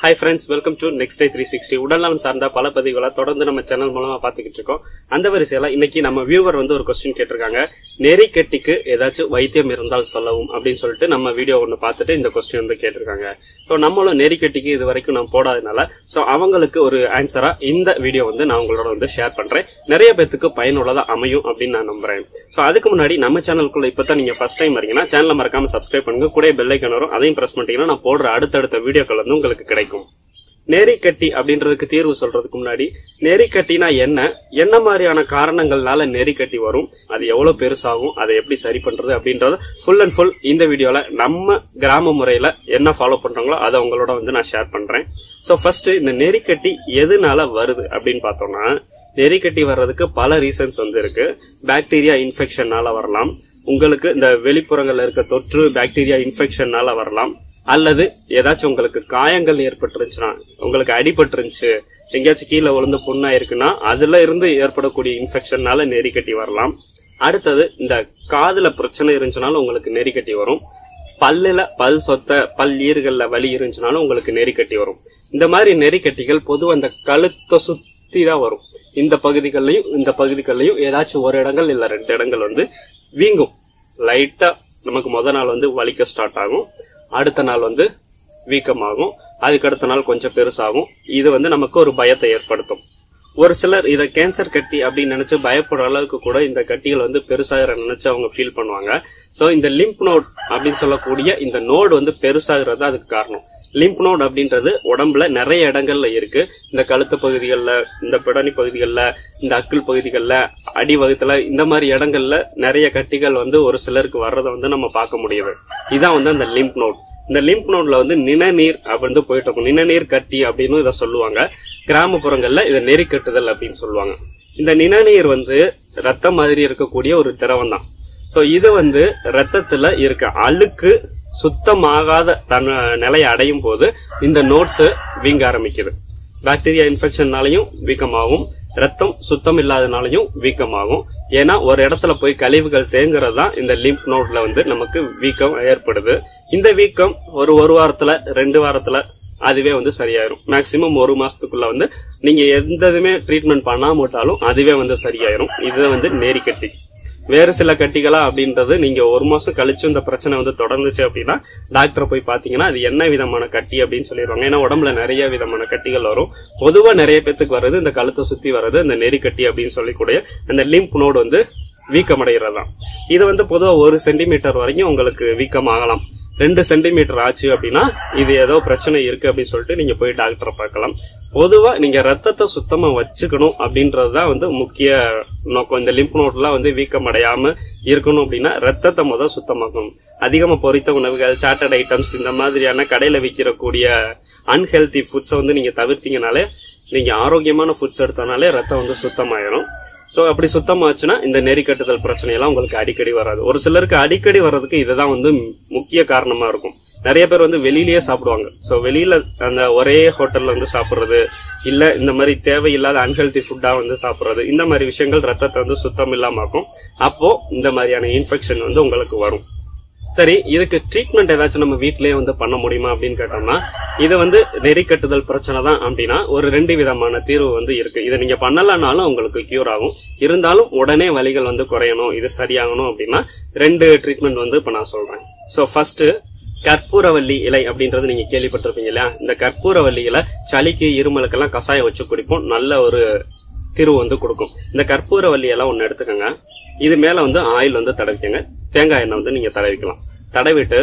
hi friends welcome to next day three sixty உடல்நலம் சார்ந்த பல பதிவுகளை தொடர்ந்து நம்ம சேனல் மூலமா பாத்துக்கிட்டு இருக்கோம் அந்த வரிசையில இன்னைக்கு நம்ம வியூவர் வந்து ஒரு கொஸ்டின் கேட்டிருக்காங்க நெறிக்கட்டிக்கு ஏதாச்சும் வைத்தியம் இருந்தால் சொல்லவும் அப்படின்னு சொல்லிட்டு நம்ம வீடியோ ஒன்று பார்த்துட்டு இந்த கொஸ்டின் வந்து கேட்டிருக்காங்க ஸோ நம்மளும் நெறிக்கட்டிக்கு இது வரைக்கும் நான் போடாதனால ஸோ அவங்களுக்கு ஒரு ஆன்சரா இந்த வீடியோ வந்து நான் உங்களோட வந்து ஷேர் பண்றேன் நிறைய பேத்துக்கு பயனுள்ளதா அமையும் அப்படின்னு நான் நம்புறேன் ஸோ அதுக்கு முன்னாடி நம்ம சேனலுக்குள்ள இப்பதான் நீங்க ஃபர்ஸ்ட் டைம் வரீங்கன்னா சேனலை மறக்காம சப்ஸ்கிரைப் பண்ணுங்க கூட பெல் ஐக்கன் வரும் அதையும் பிரஸ் பண்ணிட்டீங்கன்னா நான் போடுற அடுத்தடுத்த வீடியோக்கள் வந்து உங்களுக்கு கிடைக்கும் நெறிக்கட்டி அப்படின்றதுக்கு தீர்வு சொல்றதுக்கு முன்னாடி நெறிக்கட்டினா என்ன என்ன மாதிரியான காரணங்கள்னால நெறிக்கட்டி வரும் அது எவ்வளவு பெருசாகும் அதை எப்படி சரி பண்றது அப்படின்றத ஃபுல் அண்ட் ஃபுல் இந்த வீடியோல நம்ம கிராம முறையில என்ன ஃபாலோ பண்றாங்களோ அதை உங்களோட வந்து நான் ஷேர் பண்றேன் சோ ஃபர்ஸ்ட் இந்த நெறிக்கட்டி எதுனால வருது அப்படின்னு பார்த்தோம்னா நெறிக்கட்டி வர்றதுக்கு பல ரீசன்ஸ் வந்து இருக்கு பாக்டீரியா இன்ஃபெக்ஷன்னால வரலாம் உங்களுக்கு இந்த வெளிப்புறங்கள்ல இருக்க தொற்று பாக்டீரியா இன்ஃபெக்ஷன்னால வரலாம் அல்லது ஏதாச்சும் உங்களுக்கு காயங்கள் ஏற்பட்டுருந்துச்சுன்னா உங்களுக்கு அடிபட்டுருந்துச்சு எங்கேயாச்சும் கீழே விழுந்து புண்ணா இருக்குன்னா அதுல இருந்து ஏற்படக்கூடிய இன்ஃபெக்ஷன்னால நெறிக்கட்டி வரலாம் அடுத்தது இந்த காதுல பிரச்சனை இருந்துச்சுனாலும் உங்களுக்கு நெறிக்கட்டி வரும் பல்லுல பல் சொத்த பல் ஈறுகள்ல வலி இருந்துச்சுனாலும் உங்களுக்கு நெறிக்கட்டி வரும் இந்த மாதிரி நெறிக்கட்டிகள் பொதுவா அந்த கழுத்தை சுத்தி தான் வரும் இந்த பகுதிகள்லயும் இந்த பகுதிகள்லயும் ஏதாச்சும் ஒரு இடங்கள் இல்ல ரெண்டு இடங்கள் வந்து வீங்கும் லைட்டா நமக்கு முத நாள் வந்து வலிக்க ஸ்டார்ட் ஆகும் அடுத்த நாள் வந்து வீக்கமாகும் அதுக்கு அடுத்த நாள் கொஞ்சம் பெருசாகும் இது வந்து நமக்கு ஒரு பயத்தை ஏற்படுத்தும் ஒரு சிலர் இத கேன்சர் கட்டி அப்படின்னு நினைச்சு பயப்படுற அளவுக்கு கூட இந்த கட்டிகள் வந்து பெருசாகிற நினைச்சு அவங்க ஃபீல் பண்ணுவாங்க சோ இந்த லிம்ப் நோட் அப்படின்னு சொல்லக்கூடிய இந்த நோடு வந்து பெருசாகிறது தான் அதுக்கு காரணம் லிம்ப் நோட் அப்படின்றது உடம்புல நிறைய இடங்கள்ல இருக்கு இந்த கழுத்து பகுதிகளில் இந்த பிடனி பகுதிகளில் இந்த அக்கிள் பகுதிகளில் அடி வகுத்துல இந்த மாதிரி இடங்கள்ல நிறைய கட்டிகள் வந்து ஒரு சிலருக்கு வர்றதை வந்து நம்ம பார்க்க முடியுது இதான் வந்து அந்த லிம்ப் நோட் இந்த லிம்ப் நோட்ல வந்து நிணநீர் அப்படின்னு போயிட்டு இருக்கும் நிணநீர் கட்டி அப்படின்னு இதை சொல்லுவாங்க கிராமப்புறங்கள்ல இதை நெறி கட்டுதல் அப்படின்னு சொல்லுவாங்க இந்த நிணநீர் வந்து ரத்தம் மாதிரி இருக்கக்கூடிய ஒரு திரவம் தான் சோ இது வந்து ரத்தத்துல இருக்க அழுக்கு சுத்தமாகாத தன் நிலையை அடையும் போது இந்த நோட்ஸ் வீங்க ஆரம்பிக்குது பாக்டீரியா இன்ஃபெக்ஷன்னாலையும் வீக்கமாகும் ரத்தம் சுத்தம் இல்லாதனாலையும் வீக்கமாகும் ஏன்னா ஒரு இடத்துல போய் கழிவுகள் தேங்குறது தான் இந்த லிம்ப் நோட்ல வந்து நமக்கு வீக்கம் ஏற்படுது இந்த வீக்கம் ஒரு ஒரு வாரத்துல ரெண்டு வாரத்துல அதுவே வந்து சரியாயிரும் மேக்சிமம் ஒரு மாசத்துக்குள்ள வந்து நீங்க எந்த இதுமே ட்ரீட்மெண்ட் பண்ணாம விட்டாலும் அதுவே வந்து சரியாயிரும் இது வந்து நேரிக்கட்டி வேறு சில கட்டிகளா அப்படின்றது நீங்க ஒரு மாசம் கழிச்சு இந்த பிரச்சனை வந்து தொடர்ந்துச்சு அப்படின்னா டாக்டர் போய் பாத்தீங்கன்னா அது என்ன விதமான கட்டி அப்படின்னு சொல்லிடுவாங்க ஏன்னா உடம்புல நிறைய விதமான கட்டிகள் வரும் பொதுவா நிறைய பேத்துக்கு வர்றது இந்த கழுத்தை சுத்தி வர்றது இந்த நெறிக்கட்டி அப்படின்னு சொல்லக்கூடிய அந்த லிம்ப் நோடு வந்து வீக்கமடைகிறதாம் இது வந்து பொதுவா ஒரு சென்டிமீட்டர் வரைக்கும் உங்களுக்கு வீக்கம் ஆகலாம் ரெண்டு சென்டிமீட்டர் ஆச்சு அப்படின்னா இது ஏதோ பிரச்சனை இருக்கு அப்படின்னு சொல்லிட்டு நீங்க போய் டாக்டரை பார்க்கலாம் பொதுவா நீங்க ரத்தத்தை சுத்தமா வச்சுக்கணும் அப்படின்றதுதான் வந்து முக்கிய நோக்கம் இந்த லிம்ப் நோட்லாம் வந்து வீக்கம் அடையாம இருக்கணும் அப்படின்னா ரத்தத்தை முதல் சுத்தமாக்கணும் அதிகமா பொரித்த உணவுகள் சாட்டட் ஐட்டம்ஸ் இந்த மாதிரியான கடையில விற்கிறக்கூடிய அன்ஹெல்தி ஃபுட்ஸை வந்து நீங்க தவிர்த்தீங்கனாலே நீங்க ஆரோக்கியமான ஃபுட்ஸ் எடுத்தனாலே ரத்தம் வந்து சுத்தமாயிரும் சோ அப்படி சுத்தமாச்சுன்னா இந்த நெறி கட்டுதல் பிரச்சனையெல்லாம் உங்களுக்கு அடிக்கடி வராது ஒரு சிலருக்கு அடிக்கடி வர்றதுக்கு இதுதான் வந்து முக்கிய காரணமா இருக்கும் நிறைய பேர் வந்து வெளியிலேயே சாப்பிடுவாங்க சோ வெளியில அந்த ஒரே ஹோட்டல்ல வந்து சாப்பிடுறது இல்ல இந்த மாதிரி தேவையில்லாத அன்ஹெல்தி ஃபுட்டா வந்து சாப்பிடுறது இந்த மாதிரி விஷயங்கள் ரத்தத்தை வந்து சுத்தம் இல்லாம ஆக்கும் அப்போ இந்த மாதிரியான இன்ஃபெக்ஷன் வந்து உங்களுக்கு வரும் சரி இதுக்கு ட்ரீட்மெண்ட் ஏதாச்சும் நம்ம வீட்லயே வந்து பண்ண முடியுமா அப்படின்னு கேட்டோம்னா இது வந்து நெறி கட்டுதல் பிரச்சனை தான் அப்படின்னா ஒரு ரெண்டு விதமான தீர்வு வந்து இருக்கு இதை நீங்க பண்ணலனாலும் உங்களுக்கு கியூர் ஆகும் இருந்தாலும் உடனே வலிகள் வந்து குறையணும் இது சரியாகணும் அப்படின்னா ரெண்டு ட்ரீட்மெண்ட் வந்து இப்ப நான் சொல்றேன் சோ ஃபர்ஸ்ட் கற்பூரவல்லி இலை அப்படின்றது நீங்க கேள்விப்பட்டிருப்பீங்க இல்லையா இந்த கற்பூரவல்லி இலை சளிக்கு இருமலுக்கெல்லாம் கஷாயம் வச்சு குடிப்போம் நல்ல ஒரு தீர்வு வந்து கொடுக்கும் இந்த கற்பூரவல்லி எல்லாம் ஒன்னு எடுத்துக்கோங்க இது மேல வந்து ஆயில் வந்து தடவிக்கங்க தேங்காய் எண்ணெய் வந்து நீங்க தடவிக்கலாம் தடவிட்டு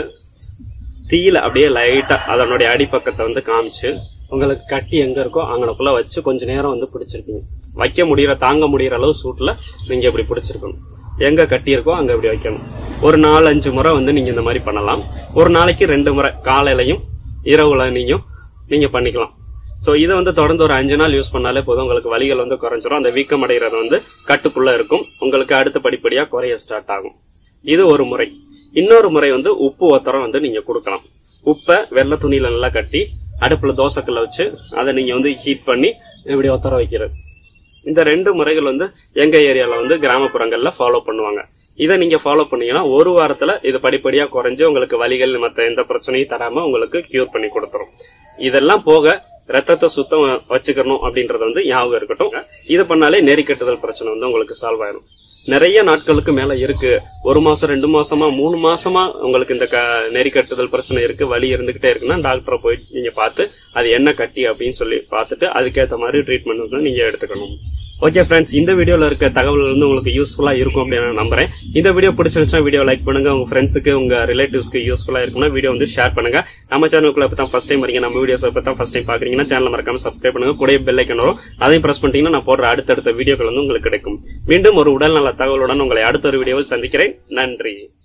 தீயில அப்படியே லைட்டா அதனுடைய அடிப்பக்கத்தை வந்து காமிச்சு உங்களுக்கு கட்டி எங்க இருக்கோ அங்கனக்குள்ள வச்சு கொஞ்ச நேரம் வந்து பிடிச்சிருப்பீங்க வைக்க முடியற தாங்க முடியற அளவு சூட்ல நீங்க இப்படி பிடிச்சிருக்கணும் எங்க கட்டி இருக்கோ அங்க இப்படி வைக்கணும் ஒரு நாலு அஞ்சு முறை வந்து நீங்க இந்த மாதிரி பண்ணலாம் ஒரு நாளைக்கு ரெண்டு முறை காலையிலையும் இரவுல நீங்க நீங்க பண்ணிக்கலாம் சோ இதை வந்து தொடர்ந்து ஒரு அஞ்சு நாள் யூஸ் பண்ணாலே போதும் உங்களுக்கு வலிகள் வந்து குறைஞ்சிரும் அந்த வீக்கம் அடைகிறது வந்து கட்டுக்குள்ள இருக்கும் உங்களுக்கு அடுத்த படிப்படியா குறைய ஸ்டார்ட் ஆகும் இது ஒரு முறை இன்னொரு முறை வந்து உப்பு ஒத்தரம் வந்து நீங்க கொடுக்கலாம் உப்பை வெள்ளை துணியில நல்லா கட்டி அடுப்புல தோசைக்கல்ல வச்சு அதை நீங்க வந்து ஹீட் பண்ணி இப்படி ஒத்தர வைக்கிறது இந்த ரெண்டு முறைகள் வந்து எங்க ஏரியால வந்து கிராமப்புறங்கள்ல ஃபாலோ பண்ணுவாங்க இதை நீங்க ஃபாலோ பண்ணீங்கன்னா ஒரு வாரத்துல இது படிப்படியா குறைஞ்சு உங்களுக்கு வலிகள் மத்த எந்த பிரச்சனையும் தராம உங்களுக்கு கியூர் பண்ணி கொடுத்துரும் இதெல்லாம் போக ரத்தத்தை சுத்தம் வச்சுக்கணும் அப்படின்றது வந்து ஞாபகம் இருக்கட்டும் இது பண்ணாலே நெறிக்கட்டுதல் பிரச்சனை வந்து உங்களுக்கு சால்வ் ஆயிடும் நிறைய நாட்களுக்கு மேல இருக்கு ஒரு மாசம் ரெண்டு மாசமா மூணு மாசமா உங்களுக்கு இந்த க நெறிக்கட்டுதல் பிரச்சனை இருக்கு வலி இருந்துகிட்டே இருக்குன்னா டாக்டரை போயிட்டு நீங்க பார்த்து அது என்ன கட்டி அப்படின்னு சொல்லி பார்த்துட்டு அதுக்கேற்ற மாதிரி ட்ரீட்மெண்ட் வந்து நீங்க எடுத்துக்கணும் ஓகே ஃப்ரெண்ட்ஸ் இந்த வீடியோல இருக்க தகவல் வந்து உங்களுக்கு யூஸ்ஃபுல்லா இருக்கும் அப்படின்னு நான் நம்புறேன் இந்த வீடியோ பிடிச்சிருந்துச்சுன்னா வீடியோ லைக் பண்ணுங்க உங்க ஃப்ரெண்ட்ஸுக்கு உங்க ரிலேட்டிவ்ஸ்க்கு யூஸ்ஃபுல்லா இருக்கும்னா வீடியோ வந்து ஷேர் பண்ணுங்க நம்ம சேனலுக்குள்ள இப்போ தான் ஃபர்ஸ்ட் டைம் வரீங்க நம்ம வீடியோஸ் இப்போ தான் ஃபர்ஸ்ட் டைம் பாக்குறீங்கன்னா சேனல் மறக்காம சப்ஸ்கிரைப் பண்ணுங்க கூட பெல் ஐக்கன் வரும் அதையும் பிரஸ் பண்ணிட்டீங்கன்னா நான் போடுற அடுத்தடுத்த வீடியோக்கள் வந்து உங்களுக்கு கிடைக்கும் மீண்டும் ஒரு உடல் நல தகவலுடன் உங்களை அடுத்த ஒரு வீடியோவில் சந்திக்கிறேன் நன்றி